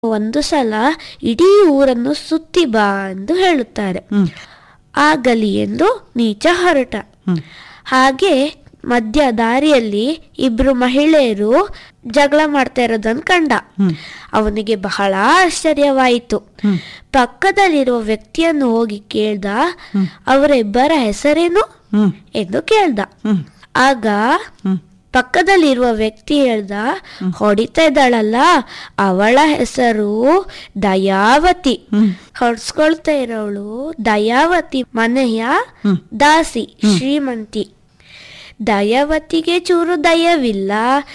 ಒಂದು ಸಲ ಇಡೀ ಊರನ್ನು ಸುತ್ತಿ ಬಾ ಎಂದು ಹೇಳುತ್ತಾರೆ ಹ್ಮ್ ಆಗಲಿ ಎಂದು ನೀಚ ಹೊರಟ ಹ್ಮ್ ಹಾಗೆ ಮಧ್ಯ ದಾರಿಯಲ್ಲಿ ಇಬ್ರು ಮಹಿಳೆಯರು ಜಗಳ ಮಾಡ್ತಾ ಇರೋದನ್ನು ಕಂಡ ಹ್ಮ್ ಅವನಿಗೆ ಬಹಳ ಆಶ್ಚರ್ಯವಾಯಿತು ಹ್ಮ್ ಪಕ್ಕದಲ್ಲಿರುವ ವ್ಯಕ್ತಿಯನ್ನು ಹೋಗಿ ಕೇಳ್ದ ಅವರಿಬ್ಬರ ಹೆಸರೇನು ಹ್ಮ್ ಎಂದು ಕೇಳ್ದ ಹ್ಮ್ ಆಗ ಹ್ಮ್ ಪಕ್ಕದಲ್ಲಿರುವ ವ್ಯಕ್ತಿ ಹೇಳ್ದ ಹೊಡಿತಾ ಇದ್ದಾಳಲ್ಲ ಅವಳ ಹೆಸರು ದಯಾವತಿ ಹ್ಮ್ ಹೊಡ್ಸ್ಕೊಳ್ತಾ ಇರೋಳು ದಯಾವತಿ ಮನೆಯ ಹ್ಮ್. ದಾಸಿ ಶ್ರೀಮಂತಿ ದಯಾವತಿಗೆ ಚೂರು ದಯವಿಲ್ಲ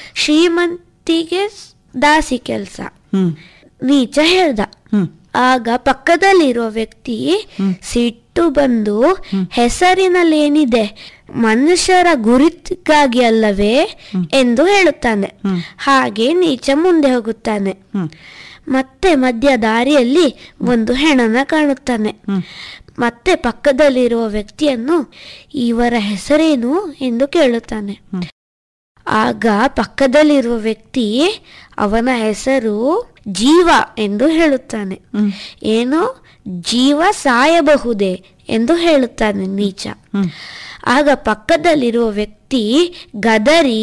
ಶ್ರೀಮಂತಿಗೆ ಸ್- ದಾಸಿ ಕೆಲಸ ಹ್ಮ್ ನೀಚ ಹೇಳ್ದ ಹ್ಮ್ ಆಗ ಪಕ್ಕದಲ್ಲಿರುವ ವ್ಯಕ್ತಿ ಸಿಟ್ಟು ಬಂದು ಹೆಸರಿನಲ್ಲೇನಿದೆ ಮನುಷ್ಯರ ಗುರುತಿಗಾಗಿ ಅಲ್ಲವೇ ಎಂದು ಹೇಳುತ್ತಾನೆ ಹ್ಮ್. ಹಾಗೆ ನೀಚ ಮುಂದೆ ಹೋಗುತ್ತಾನೆ ಹ್ಮ್ ಮತ್ತೆ ಮಧ್ಯ ದಾರಿಯಲ್ಲಿ ಒಂದು ಹೆಣನ ಕಾಣುತ್ತಾನೆ ಹ್ಮ್ ಮತ್ತೆ ಪಕ್ಕದಲ್ಲಿರುವ ವ್ಯಕ್ತಿಯನ್ನು ಇವರ ಹೆಸರೇನು ಎಂದು ಕೇಳುತ್ತಾನೆ ಹ್ಮ್. ಆಗ ಪಕ್ಕದಲ್ಲಿರುವ ವ್ಯಕ್ತಿ ಅವನ ಹೆಸರು ಜೀವ ಎಂದು ಹೇಳುತ್ತಾನೆ ಹ್ಮ್ ಏನು ಜೀವ ಸಾಯಬಹುದೇ ಎಂದು ಹೇಳುತ್ತಾನೆ ನೀಚ ಹ್ಮ್ ಆಗ ಪಕ್ಕದಲ್ಲಿರುವ ವ್ಯಕ್ತಿ ಗದರಿ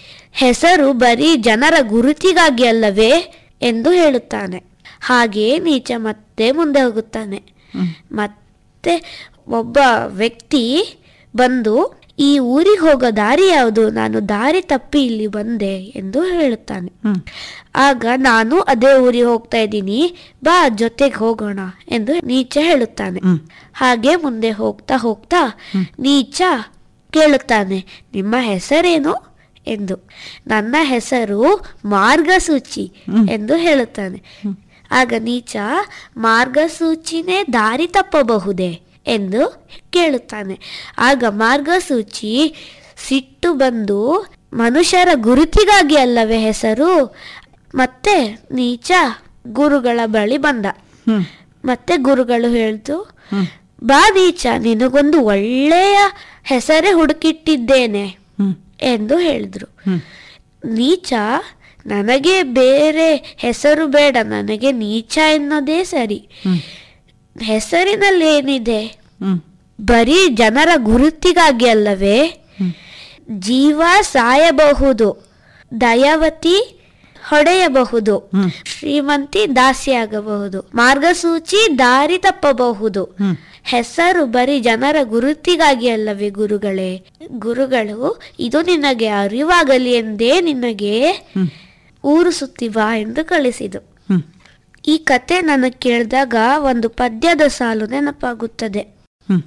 ಹೆಸರು ಬರೀ ಜನರ ಗುರುತಿಗಾಗಿ ಅಲ್ಲವೇ ಎಂದು ಹೇಳುತ್ತಾನೆ ಹಾಗೆ ನೀಚ ಮತ್ತೆ ಮುಂದೆ ಹೋಗುತ್ತಾನೆ ಹ್ಮ್. ಮತ್ತೆ ಒಬ್ಬ ವ್ಯಕ್ತಿ ಬಂದು ಈ ಊರಿಗೆ ಹೋಗೋ ದಾರಿ ಯಾವುದು ನಾನು ದಾರಿ ತಪ್ಪಿ ಇಲ್ಲಿ ಬಂದೆ ಎಂದು ಹೇಳುತ್ತಾನೆ ಹ್ಮ್ ಆಗ ನಾನು ಅದೇ ಊರಿಗೆ ಹೋಗ್ತಾ ಇದ್ದೀನಿ ಬಾ ಜೊತೆಗೆ ಹೋಗೋಣ ಎಂದು ನೀಚ ಹೇಳುತ್ತಾನೆ ಹ್ಮ್ ಹಾಗೆ ಮುಂದೆ ಹೋಗ್ತಾ ಹೋಗ್ತಾ ನೀಚ ಕೇಳುತ್ತಾನೆ ನಿಮ್ಮ ಹೆಸರೇನು ಎಂದು ನನ್ನ ಹೆಸರು ಮಾರ್ಗಸೂಚಿ ಎಂದು ಹೇಳುತ್ತಾನೆ ಆಗ ನೀಚ ಮಾರ್ಗಸೂಚಿನೇ ದಾರಿ ತಪ್ಪಬಹುದೇ ಎಂದು ಕೇಳುತ್ತಾನೆ ಆಗ ಮಾರ್ಗಸೂಚಿ ಸಿಟ್ಟು ಬಂದು ಮನುಷ್ಯರ ಗುರುತಿಗಾಗಿ ಅಲ್ಲವೇ ಹೆಸರು ಮತ್ತೆ ನೀಚ ಗುರುಗಳ ಬಳಿ ಬಂದ ಹ್ಮ್ ಮತ್ತೆ ಗುರುಗಳು ಹೇಳ್ತು ಹ್ಮ್ ಬಾ ನೀಚ ನಿನಗೊಂದು ಒಳ್ಳೆಯ ಹೆಸರೇ ಹುಡುಕಿಟ್ಟಿದ್ದೇನೆ ಹ್ಮ್ ಎಂದು ಹೇಳಿದ್ರು ಹ್ಮ್ ನೀಚ ನನಗೆ ಬೇರೆ ಹೆಸರು ಬೇಡ ನನಗೆ ನೀಚ ಎನ್ನೋದೇ ಸರಿ ಹ್ಮ್ ಹೆಸರಿನಲ್ಲಿ ಏನಿದೆ ಹ್ಮ್ ಬರೀ ಜನರ ಗುರುತಿಗಾಗಿ ಅಲ್ಲವೇ ಹ್ಮ್. ಜೀವ ಸಾಯಬಹುದು ದಯಾವತಿ ಹೊಡೆಯಬಹುದು ಹ್ಮ್. ಶ್ರೀಮಂತಿ ದಾಸಿಯಾಗಬಹುದು ಮಾರ್ಗಸೂಚಿ ದಾರಿ ತಪ್ಪಬಹುದು ಹ್ಮ್. ಹೆಸರು ಬರೀ ಜನರ ಗುರುತಿಗಾಗಿ ಅಲ್ಲವೇ ಗುರುಗಳೇ ಗುರುಗಳು ಇದು ನಿನಗೆ ಅರಿವಾಗಲಿ ಎಂದೇ ನಿನಗೆ ಹ್ಮ್. ಊರು ಸುತ್ತಿ ಬಾ ಎಂದು ಕಳಿಸಿದು ಹ್ಮ್ ಈ ಕತೆ ನನಗೆ ಕೇಳಿದಾಗ ಒಂದು ಪದ್ಯದ ಸಾಲು ನೆನಪಾಗುತ್ತದೆ ಹ್ಮ್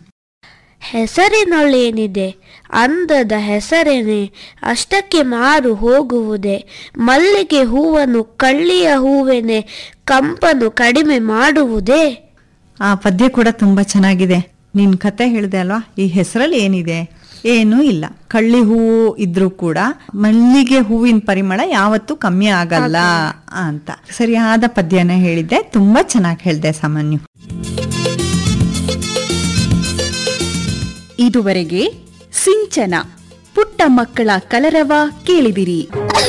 ಹೆಸರಿನೊಳೇನಿದೆ ಅಂದದ ಹೆಸರೇನೆ ಅಷ್ಟಕ್ಕೆ ಮಾರು ಹೋಗುವುದೇ ಮಲ್ಲಿಗೆ ಹೂವನ್ನು ಕಳ್ಳಿಯ ಹೂವೆನೆ ಕಂಪನು ಕಡಿಮೆ ಮಾಡುವುದೇ ಆ ಪದ್ಯ ಕೂಡ ತುಂಬಾ ಚೆನ್ನಾಗಿದೆ ನಿನ್ ಕತೆ ಹೇಳಿದೆ ಅಲ್ವಾ ಈ ಹೆಸರಲ್ಲಿ ಏನಿದೆ ಏನೂ ಇಲ್ಲ ಕಳ್ಳಿ ಹೂವು ಇದ್ರೂ ಕೂಡ ಮಲ್ಲಿಗೆ ಹೂವಿನ ಪರಿಮಳ ಯಾವತ್ತೂ ಕಮ್ಮಿ ಆಗಲ್ಲ ಅಂತ ಸರಿಯಾದ ಪದ್ಯನ ಹೇಳಿದ್ದೆ ತುಂಬಾ ಚೆನ್ನಾಗಿ ಹೇಳಿದೆ ಸಾಮಾನ್ಯ ಇದುವರೆಗೆ ಸಿಂಚನ ಪುಟ್ಟ ಮಕ್ಕಳ ಕಲರವ ಕೇಳಿದಿರಿ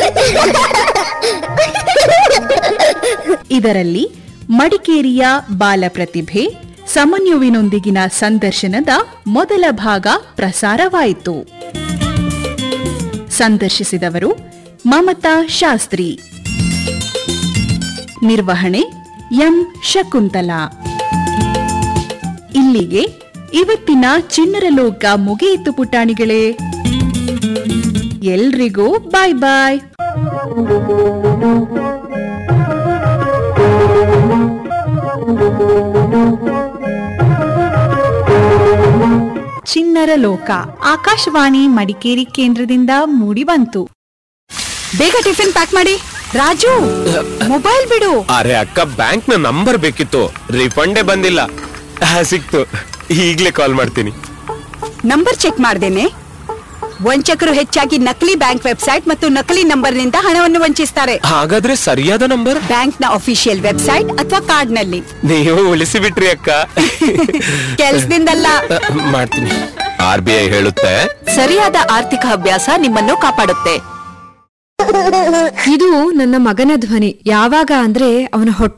ಇದರಲ್ಲಿ ಮಡಿಕೇರಿಯ ಬಾಲ ಪ್ರತಿಭೆ ಸಮನ್ಯುವಿನೊಂದಿಗಿನ ಸಂದರ್ಶನದ ಮೊದಲ ಭಾಗ ಪ್ರಸಾರವಾಯಿತು ಸಂದರ್ಶಿಸಿದವರು ಮಮತಾ ಶಾಸ್ತ್ರಿ ನಿರ್ವಹಣೆ ಎಂ ಶಕುಂತಲಾ ಇಲ್ಲಿಗೆ ಇವತ್ತಿನ ಚಿಣ್ಣರ ಲೋಕ ಮುಗಿಯಿತು ಪುಟಾಣಿಗಳೇ ಎಲ್ರಿಗೂ ಬಾಯ್ ಬಾಯ್ ಚಿಣ್ಣರ ಲೋಕ ಆಕಾಶವಾಣಿ ಮಡಿಕೇರಿ ಕೇಂದ್ರದಿಂದ ಮೂಡಿ ಬಂತು ಬೇಗ ಟಿಫಿನ್ ಪ್ಯಾಕ್ ಮಾಡಿ ರಾಜು ಮೊಬೈಲ್ ಬಿಡು ಅರೆ ಅಕ್ಕ ಬ್ಯಾಂಕ್ ನ ನಂಬರ್ ಬೇಕಿತ್ತು ರಿಫಂಡೇ ಬಂದಿಲ್ಲ ಆ, ಸಿಕ್ತು ಈಗ್ಲೇ ಕಾಲ್ ಮಾಡ್ತೀನಿ ನಂಬರ್ ಚೆಕ್ ಮಾಡ್ದೇನೆ ವಂಚಕರು ಹೆಚ್ಚಾಗಿ ನಕಲಿ ಬ್ಯಾಂಕ್ ವೆಬ್ಸೈಟ್ ಮತ್ತು ನಕಲಿ ನಂಬರ್ನಿಂದ ಹಣವನ್ನು ವಂಚಿಸ್ತಾರೆ ಹಾಗಾದ್ರೆ ಸರಿಯಾದ ನಂಬರ್ ಬ್ಯಾಂಕ್ನ ಅಫಿಷಿಯಲ್ ವೆಬ್ಸೈಟ್ ಅಥವಾ ಕಾರ್ಡ್ನಲ್ಲಿ ನೀವು ಉಳಿಸಿ ಬಿಟ್ರಿ ಅಕ್ಕ ಕೆಲ್ಸದಿಂದಲ್ಲ ಆ, ಮಾಡ್ತೀನಿ ಆರ್ ಬಿ ಐ ಹೇಳುತ್ತೆ ಸರಿಯಾದ ಆರ್ಥಿಕ ಅಭ್ಯಾಸ ನಿಮ್ಮನ್ನು ಕಾಪಾಡುತ್ತೆ ಇದು ನನ್ನ ಮಗನ ಧ್ವನಿ ಯಾವಾಗ ಅಂದ್ರೆ ಅವನ ಹೊಟ್ಟೆ